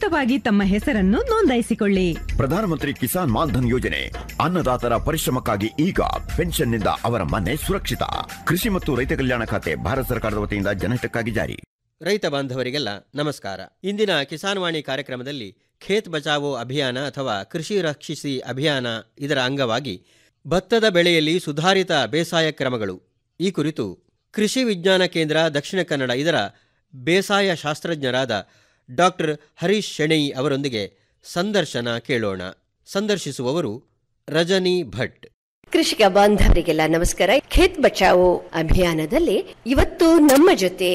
ಉಚಿತವಾಗಿ ತಮ್ಮ ಹೆಸರನ್ನು ನೋಂದಾಯಿಸಿಕೊಳ್ಳಿ ಪ್ರಧಾನಮಂತ್ರಿ ಕಿಸಾನ್ ಮಾನ್ಧನ್ ಯೋಜನೆ ಅನ್ನದಾತರ ಪರಿಶ್ರಮಕ್ಕಾಗಿ ಈಗ ಪೆನ್ಷನ್ನಿಂದ ಅವರ ಮನೆ ಸುರಕ್ಷಿತ ಕೃಷಿ ಮತ್ತು ರೈತ ಕಲ್ಯಾಣ ಖಾತೆ ಭಾರತ ಸರ್ಕಾರದ ವತಿಯಿಂದ ಜನಹಿತಕ್ಕಾಗಿ ಜಾರಿ ರೈತ ಬಾಂಧವರಿಗೆಲ್ಲ ನಮಸ್ಕಾರ ಇಂದಿನ ಕಿಸಾನ್ ವಾಣಿ ಕಾರ್ಯಕ್ರಮದಲ್ಲಿ ಖೇತ್ ಬಚಾವೋ ಅಭಿಯಾನ ಅಥವಾ ಕೃಷಿ ರಕ್ಷಿಸಿ ಅಭಿಯಾನ ಇದರ ಅಂಗವಾಗಿ ಭತ್ತದ ಬೆಳೆಯಲ್ಲಿ ಸುಧಾರಿತ ಬೇಸಾಯ ಕ್ರಮಗಳು ಈ ಕುರಿತು ಕೃಷಿ ವಿಜ್ಞಾನ ಕೇಂದ್ರ ದಕ್ಷಿಣ ಕನ್ನಡ ಇದರ ಬೇಸಾಯ ಶಾಸ್ತ್ರಜ್ಞರಾದ ಡಾಕ್ಟರ್ ಹರೀಶ್ ಶೆಣೈ ಅವರೊಂದಿಗೆ ಸಂದರ್ಶನ ಕೇಳೋಣ ಸಂದರ್ಶಿಸುವವರು ರಜನಿ ಭಟ್ ಕೃಷಿಕ ಬಾಂಧವರಿಗೆಲ್ಲ ನಮಸ್ಕಾರ ಖೇತ್ ಬಚಾವೋ ಅಭಿಯಾನದಲ್ಲಿ ಇವತ್ತು ನಮ್ಮ ಜೊತೆ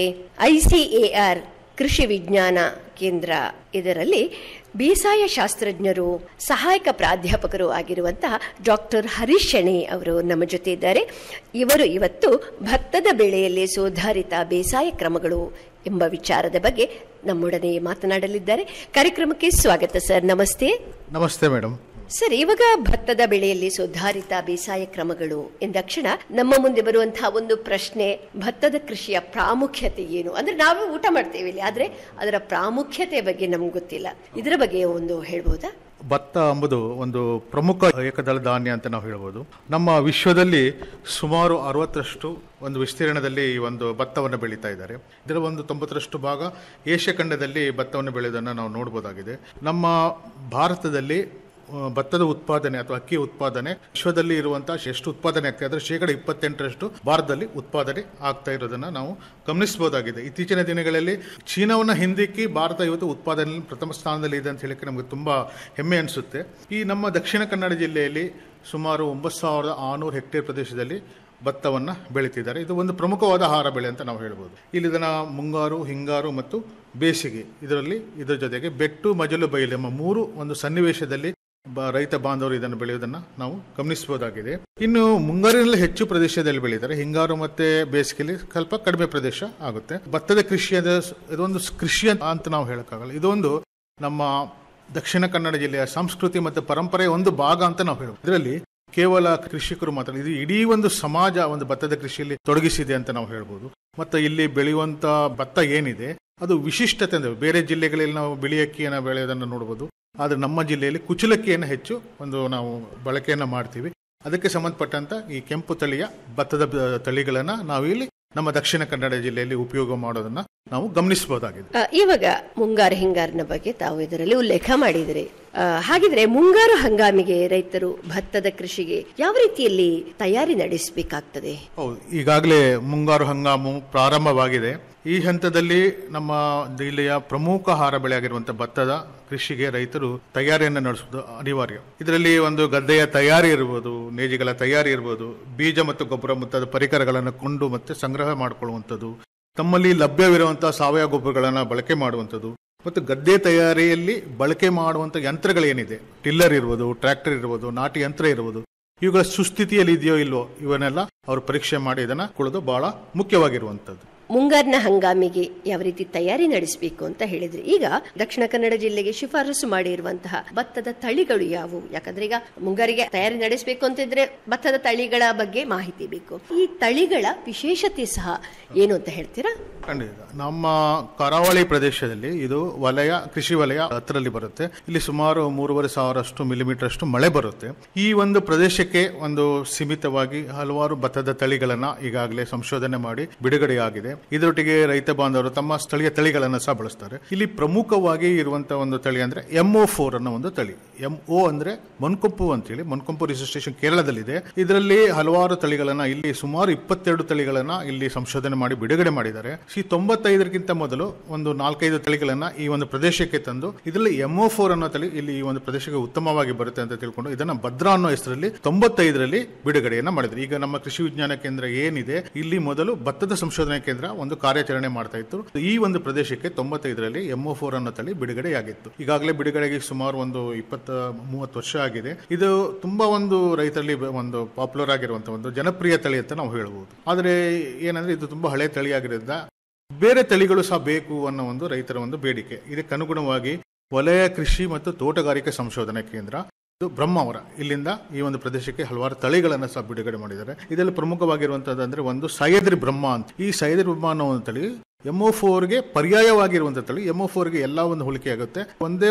ಐಸಿಎಆರ್ ಕೃಷಿ ವಿಜ್ಞಾನ ಕೇಂದ್ರ ಇದರಲ್ಲಿ ಬೇಸಾಯ ಶಾಸ್ತ್ರಜ್ಞರು ಸಹಾಯಕ ಪ್ರಾಧ್ಯಾಪಕರು ಆಗಿರುವಂತಹ ಡಾಕ್ಟರ್ ಹರೀಶ್ ಶೆಣೆ ಅವರು ನಮ್ಮ ಜೊತೆ ಇದ್ದಾರೆ ಇವರು ಇವತ್ತು ಭತ್ತದ ಬೆಳೆಯಲ್ಲಿ ಸುಧಾರಿತ ಬೇಸಾಯ ಕ್ರಮಗಳು ಎಂಬ ವಿಚಾರದ ಬಗ್ಗೆ ನಮ್ಮೊಡನೆ ಮಾತನಾಡಲಿದ್ದಾರೆ ಕಾರ್ಯಕ್ರಮಕ್ಕೆ ಸ್ವಾಗತ ಸರ್ ನಮಸ್ತೆ ನಮಸ್ತೆ ಮೇಡಮ್ ಸರ್ ಇವಾಗ ಭತ್ತದ ಬೆಳೆಯಲ್ಲಿ ಸುಧಾರಿತ ಬೇಸಾಯ ಕ್ರಮಗಳು ಎಂದಕ್ಷಣ ನಮ್ಮ ಮುಂದೆ ಬರುವಂತಹ ಒಂದು ಪ್ರಶ್ನೆ ಭತ್ತದ ಕೃಷಿಯ ಪ್ರಾಮುಖ್ಯತೆ ಏನು ಅಂದ್ರೆ ನಾವೇ ಊಟ ಮಾಡ್ತೇವೆ ಇಲ್ಲಿ ಆದ್ರೆ ಅದರ ಪ್ರಾಮುಖ್ಯತೆ ಬಗ್ಗೆ ನಮ್ಗೆ ಗೊತ್ತಿಲ್ಲ ಇದರ ಬಗ್ಗೆ ಒಂದು ಹೇಳ್ಬೋದಾ ಭತ್ತ ಎಂಬುದು ಒಂದು ಪ್ರಮುಖ ಏಕದಳ ಧಾನ್ಯ ಅಂತ ನಾವು ಹೇಳ್ಬೋದು ನಮ್ಮ ವಿಶ್ವದಲ್ಲಿ ಸುಮಾರು ಅರವತ್ತರಷ್ಟು ಒಂದು ವಿಸ್ತೀರ್ಣದಲ್ಲಿ ಈ ಒಂದು ಭತ್ತವನ್ನು ಬೆಳೀತಾ ಇದ್ದಾರೆ ಇದರ ಒಂದು ತೊಂಬತ್ತರಷ್ಟು ಭಾಗ ಏಷ್ಯಾ ಖಂಡದಲ್ಲಿ ಭತ್ತವನ್ನು ಬೆಳೆಯೋದನ್ನು ನಾವು ನೋಡ್ಬೋದಾಗಿದೆ ನಮ್ಮ ಭಾರತದಲ್ಲಿ ಆ, ಭತ್ತದ ಉತ್ಪಾದನೆ ಅಥವಾ ಅಕ್ಕಿ ಉತ್ಪಾದನೆ ವಿಶ್ವದಲ್ಲಿ ಇರುವಂತಹ ಎಷ್ಟು ಉತ್ಪಾದನೆ ಆಗ್ತಾ ಇದ್ರೆ ಶೇಕಡ ಇಪ್ಪತ್ತೆಂಟರಷ್ಟು ಭಾರತದಲ್ಲಿ ಉತ್ಪಾದನೆ ಆಗ್ತಾ ಇರೋದನ್ನ ನಾವು ಗಮನಿಸಬಹುದಾಗಿದೆ ಇತ್ತೀಚಿನ ದಿನಗಳಲ್ಲಿ ಚೀನಾವನ್ನ ಹಿಂದಿಕ್ಕಿ ಭಾರತ ಇವತ್ತು ಉತ್ಪಾದನೆಯಲ್ಲಿ ಪ್ರಥಮ ಸ್ಥಾನದಲ್ಲಿ ಇದೆ ಅಂತ ಹೇಳಿಕ್ಕೆ ನಮಗೆ ತುಂಬಾ ಹೆಮ್ಮೆ ಅನಿಸುತ್ತೆ ಈ ನಮ್ಮ ದಕ್ಷಿಣ ಕನ್ನಡ ಜಿಲ್ಲೆಯಲ್ಲಿ ಸುಮಾರು ಒಂಬತ್ತು ಸಾವಿರದ ಆರುನೂರು ಹೆಕ್ಟೇರ್ ಪ್ರದೇಶದಲ್ಲಿ ಭತ್ತವನ್ನು ಬೆಳೀತಿದ್ದಾರೆ ಇದು ಒಂದು ಪ್ರಮುಖವಾದ ಆಹಾರ ಬೆಳೆ ಅಂತ ನಾವು ಹೇಳ್ಬೋದು ಇಲ್ಲಿ ಇದನ್ನ ಮುಂಗಾರು ಹಿಂಗಾರು ಮತ್ತು ಬೇಸಿಗೆ ಇದರಲ್ಲಿ ಇದರ ಜೊತೆಗೆ ಬೆಟ್ಟು ಮಜಲು ಬಯಲು ಎಂಬ ಮೂರು ಒಂದು ಸನ್ನಿವೇಶದಲ್ಲಿ ಬ- ರೈತ ಬಾಂಧವರು ಇದನ್ನು ಬೆಳೆಯುವುದನ್ನು ನಾವು ಗಮನಿಸಬಹುದಾಗಿದೆ ಇನ್ನು ಮುಂಗಾರಿನಲ್ಲಿ ಹೆಚ್ಚು ಪ್ರದೇಶದಲ್ಲಿ ಬೆಳೀತಾರೆ ಹಿಂಗಾರು ಮತ್ತೆ ಬೇಸಿಗೆಯಲ್ಲಿ ಸ್ವಲ್ಪ ಕಡಿಮೆ ಪ್ರದೇಶ ಆಗುತ್ತೆ ಭತ್ತದ ಕೃಷಿ ಅದ ಇದೊಂದು ಸ್- ಕೃಷಿ ಅಂತ- ಅಂತ ನಾವು ಹೇಳಕ್ಕಾಗಲ್ಲ ಇದೊಂದು ನಮ್ಮ ದಕ್ಷಿಣ ಕನ್ನಡ ಜಿಲ್ಲೆಯ ಸಂಸ್ಕೃತಿ ಮತ್ತು ಪರಂಪರೆಯ ಒಂದು ಭಾಗ ಅಂತ ನಾವು ಹೇಳ್ಬೋದು ಇದರಲ್ಲಿ ಕೇವಲ ಕೃಷಿಕರು ಮಾತ್ರ ಇದು ಇಡೀ ಒಂದು ಸಮಾಜ ಒಂದು ಭತ್ತದ ಕೃಷಿಯಲ್ಲಿ ತೊಡಗಿಸಿದೆ ಅಂತ ನಾವು ಹೇಳ್ಬೋದು ಮತ್ತೆ ಇಲ್ಲಿ ಬೆಳೆಯುವಂತ ಭತ್ತ ಏನಿದೆ ಅದು ವಿಶಿಷ್ಟತೆ ಅಂದ್ರೆ ಬೇರೆ ಜಿಲ್ಲೆಗಳಲ್ಲಿ ನಾವು ಬಿಳಿ ಅಕ್ಕಿಯನ್ನು ಬೆಳೆಯೋದನ್ನು ನೋಡಬಹುದು ಆದರೆ ನಮ್ಮ ಜಿಲ್ಲೆಯಲ್ಲಿ ಕುಚಲಕ್ಕಿಯನ್ನು ಹೆಚ್ಚು ಒಂದು ನಾವು ಬಳಕೆಯನ್ನು ಮಾಡ್ತೀವಿ ಅದಕ್ಕೆ ಸಂಬಂಧಪಟ್ಟಂತ ಈ ಕೆಂಪು ತಳಿಯ ಭತ್ತದ ಬ- ತಳಿಗಳನ್ನ ನಾವು ಇಲ್ಲಿ ನಮ್ಮ ದಕ್ಷಿಣ ಕನ್ನಡ ಜಿಲ್ಲೆಯಲ್ಲಿ ಉಪಯೋಗ ಮಾಡೋದನ್ನ ನಾವು ಗಮನಿಸಬಹುದಾಗಿದೆ ಆ, ಇವಾಗ ಮುಂಗಾರು ಹಿಂಗಾರಿನ ಬಗ್ಗೆ ತಾವು ಇದರಲ್ಲಿ ಉಲ್ಲೇಖ ಮಾಡಿದಿರಿ ಆ, ಹಾಗಿದ್ರೆ ಮುಂಗಾರು ಹಂಗಾಮಿಗೆ ರೈತರು ಭತ್ತದ ಕೃಷಿಗೆ ಯಾವ ರೀತಿಯಲ್ಲಿ ತಯಾರಿ ನಡೆಸಬೇಕಾಗ್ತದೆ ಹೌದು ಈಗಾಗಲೇ ಮುಂಗಾರು ಹಂಗಾಮು ಪ್ರಾರಂಭವಾಗಿದೆ ಈ ಹಂತದಲ್ಲಿ ನಮ್ಮ ಜಿಲ್ಲೆಯ ಪ್ರಮುಖ ಆಹಾರ ಬೆಳೆಯಾಗಿರುವಂತಹ ಭತ್ತದ ಕೃಷಿಗೆ ರೈತರು ತಯಾರಿಯನ್ನು ನಡೆಸುವುದು ಅನಿವಾರ್ಯ ಇದರಲ್ಲಿ ಒಂದು ಗದ್ದೆಯ ತಯಾರಿ ಇರ್ಬೋದು ನೇಜಿಗಳ ತಯಾರಿ ಇರ್ಬೋದು ಬೀಜ ಮತ್ತು ಗೊಬ್ಬರ ಮುಂತಾದ ಪರಿಕರಗಳನ್ನು ಕೊಂಡು ಮತ್ತೆ ಸಂಗ್ರಹ ಮಾಡಿಕೊಳ್ಳುವಂಥದ್ದು ತಮ್ಮಲ್ಲಿ ಲಭ್ಯವಿರುವಂತಹ ಸಾವಯವ ಗೊಬ್ಬರಗಳನ್ನು ಬಳಕೆ ಮಾಡುವಂಥದ್ದು ಮತ್ತು ಗದ್ದೆ ತಯಾರಿಯಲ್ಲಿ ಬಳಕೆ ಮಾಡುವಂಥ ಯಂತ್ರಗಳೇನಿದೆ ಟಿಲ್ಲರ್ ಇರ್ಬೋದು ಟ್ರ್ಯಾಕ್ಟರ್ ಇರ್ಬೋದು ನಾಟಿ ಯಂತ್ರ ಇರ್ಬೋದು ಇವುಗಳ ಸುಸ್ಥಿತಿಯಲ್ಲಿ ಇದೆಯೋ ಇಲ್ವೋ ಇವನ್ನೆಲ್ಲ ಅವರು ಪರೀಕ್ಷೆ ಮಾಡಿ ಇದನ್ನ ಕೊಡೋದು ಬಹಳ ಮುಖ್ಯವಾಗಿರುವಂಥದ್ದು ಮುಂಗಾರಿನ ಹಂಗಾಮಿಗೆ ಯಾವ ರೀತಿ ತಯಾರಿ ನಡೆಸಬೇಕು ಅಂತ ಹೇಳಿದ್ರಿ ಈಗ ದಕ್ಷಿಣ ಕನ್ನಡ ಜಿಲ್ಲೆಗೆ ಶಿಫಾರಸು ಮಾಡಿರುವಂತಹ ಭತ್ತದ ತಳಿಗಳು ಯಾವುವು ಯಾಕಂದ್ರೆ ಈಗ ಮುಂಗಾರಿಗೆ ತಯಾರಿ ನಡೆಸಬೇಕು ಅಂತಿದ್ರೆ ಭತ್ತದ ತಳಿಗಳ ಬಗ್ಗೆ ಮಾಹಿತಿ ಬೇಕು ಈ ತಳಿಗಳ ವಿಶೇಷತೆ ಸಹ ಏನು ಅಂತ ಹೇಳ್ತೀರಾ ಖಂಡಿತ ನಮ್ಮ ಕರಾವಳಿ ಪ್ರದೇಶದಲ್ಲಿ ಇದು ವಲಯ ಕೃಷಿ ವಲಯ ಹತ್ತರಲ್ಲಿ ಬರುತ್ತೆ ಇಲ್ಲಿ ಸುಮಾರು ಮೂರುವರೆ ಸಾವಿರಷ್ಟು ಮಿಲಿಮೀಟರ್ ಅಷ್ಟು ಮಳೆ ಬರುತ್ತೆ ಈ ಒಂದು ಪ್ರದೇಶಕ್ಕೆ ಒಂದು ಸೀಮಿತವಾಗಿ ಹಲವಾರು ಭತ್ತದ ತಳಿಗಳನ್ನ ಈಗಾಗಲೇ ಸಂಶೋಧನೆ ಮಾಡಿ ಬಿಡುಗಡೆಯಾಗಿದೆ ಇದರೊಟ್ಟಿಗೆ ರೈತ ಬಾಂಧವರು ತಮ್ಮ ಸ್ಥಳೀಯ ತಳಿಗಳನ್ನ ಸಹ ಬಳಸ್ತಾರೆ ಇಲ್ಲಿ ಪ್ರಮುಖವಾಗಿ ಇರುವಂತಹ ಒಂದು ತಳಿ ಅಂದ್ರೆ ಎಂಒ ಫೋರ್ ಅನ್ನೋ ಒಂದು ತಳಿ ಎಂಒ ಅಂದ್ರೆ ಮೊನ್ಕೊಂಪು ಅಂತೇಳಿ ಮೊನ್ಕೊಂಪು ರಿಜಿಸ್ಟ್ರೇಷನ್ ಕೇರಳದಲ್ಲಿದೆ ಇದರಲ್ಲಿ ಹಲವಾರು ತಳಿಗಳನ್ನ ಇಲ್ಲಿ ಸುಮಾರು ಇಪ್ಪತ್ತೆರಡು ತಳಿಗಳನ್ನ ಇಲ್ಲಿ ಸಂಶೋಧನೆ ಮಾಡಿ ಬಿಡುಗಡೆ ಮಾಡಿದ್ದಾರೆ ಈ ತೊಂಬತ್ತೈದಕ್ಕಿಂತ ಮೊದಲು ಒಂದು ನಾಲ್ಕೈದು ತಳಿಗಳನ್ನ ಈ ಒಂದು ಪ್ರದೇಶಕ್ಕೆ ತಂದು ಇದರಲ್ಲಿ ಎಂಒ ಫೋರ್ ಅನ್ನೋ ತಳಿ ಇಲ್ಲಿ ಈ ಒಂದು ಪ್ರದೇಶಕ್ಕೆ ಉತ್ತಮವಾಗಿ ಬರುತ್ತೆ ಅಂತ ತಿಳ್ಕೊಂಡು ಇದನ್ನ ಭದ್ರಾ ಅನ್ನೋ ಹೆಸರಲ್ಲಿ ತೊಂಬತ್ತೈದರಲ್ಲಿ ಬಿಡುಗಡೆಯನ್ನ ಮಾಡಿದ್ರು ಈಗ ನಮ್ಮ ಕೃಷಿ ವಿಜ್ಞಾನ ಕೇಂದ್ರ ಏನಿದೆ ಇಲ್ಲಿ ಮೊದಲು ಭತ್ತದ ಸಂಶೋಧನಾ ಕೇಂದ್ರ ಒಂದು ಕಾರ್ಯಾಚರಣೆ ಮಾಡ್ತಾ ಇತ್ತು ಈ ಒಂದು ಪ್ರದೇಶಕ್ಕೆ ತೊಂಬತ್ತೈದರಲ್ಲಿ ಎಂಒ ಫೋರ್ ಅನ್ನೋ ತಳಿ ಬಿಡುಗಡೆಯಾಗಿತ್ತು ಈಗಾಗಲೇ ಬಿಡುಗಡೆಗೆ ಸುಮಾರು ಒಂದು ಇಪ್ಪತ್ತ ಮೂವತ್ತು ವರ್ಷ ಆಗಿದೆ ಇದು ತುಂಬಾ ಒಂದು ರೈತರಲ್ಲಿ ಬ- ಒಂದು ಪಾಪ್ಯುಲರ್ ಆಗಿರುವಂತಹ ಒಂದು ಜನಪ್ರಿಯ ತಳಿ ಅಂತ ನಾವು ಹೇಳ್ಬೋದು ಆದರೆ ಏನಂದ್ರೆ ಇದು ತುಂಬಾ ಹಳೆ ತಳಿಯಾಗಿರೋದ್ರಿಂದ ಬೇರೆ ತಳಿಗಳು ಸಹ ಬೇಕು ಅನ್ನೋ ಒಂದು ರೈತರ ಒಂದು ಬೇಡಿಕೆ ಇದಕ್ಕೆ ಅನುಗುಣವಾಗಿ ವಲಯ ಕೃಷಿ ಮತ್ತು ತೋಟಗಾರಿಕೆ ಸಂಶೋಧನಾ ಕೇಂದ್ರ ಇದು ಬ್ರಹ್ಮಾವರ ಇಲ್ಲಿಂದ ಈ ಒಂದು ಪ್ರದೇಶಕ್ಕೆ ಹಲವಾರು ತಳಿಗಳನ್ನು ಸಹ ಬಿಡುಗಡೆ ಮಾಡಿದ್ದಾರೆ ಇದರಲ್ಲಿ ಪ್ರಮುಖವಾಗಿರುವಂತದ್ದು ಅಂದ್ರೆ ಒಂದು ಸಹ್ಯದ್ರಿ ಬ್ರಹ್ಮ ಅಂತ ಈ ಸಹ್ಯದ್ರಿ ಬ್ರಹ್ಮ ಅನ್ನೋ ಒಂದು ತಳಿ ಎಂಒ ಫೋರ್ಗೆ ಪರ್ಯಾಯವಾಗಿರುವಂತ ತಳಿ ಎಂಒ ಫೋರ್ಗೆ ಎಲ್ಲ ಒಂದು ಹೋಲಿಕೆ ಆಗುತ್ತೆ ಒಂದೇ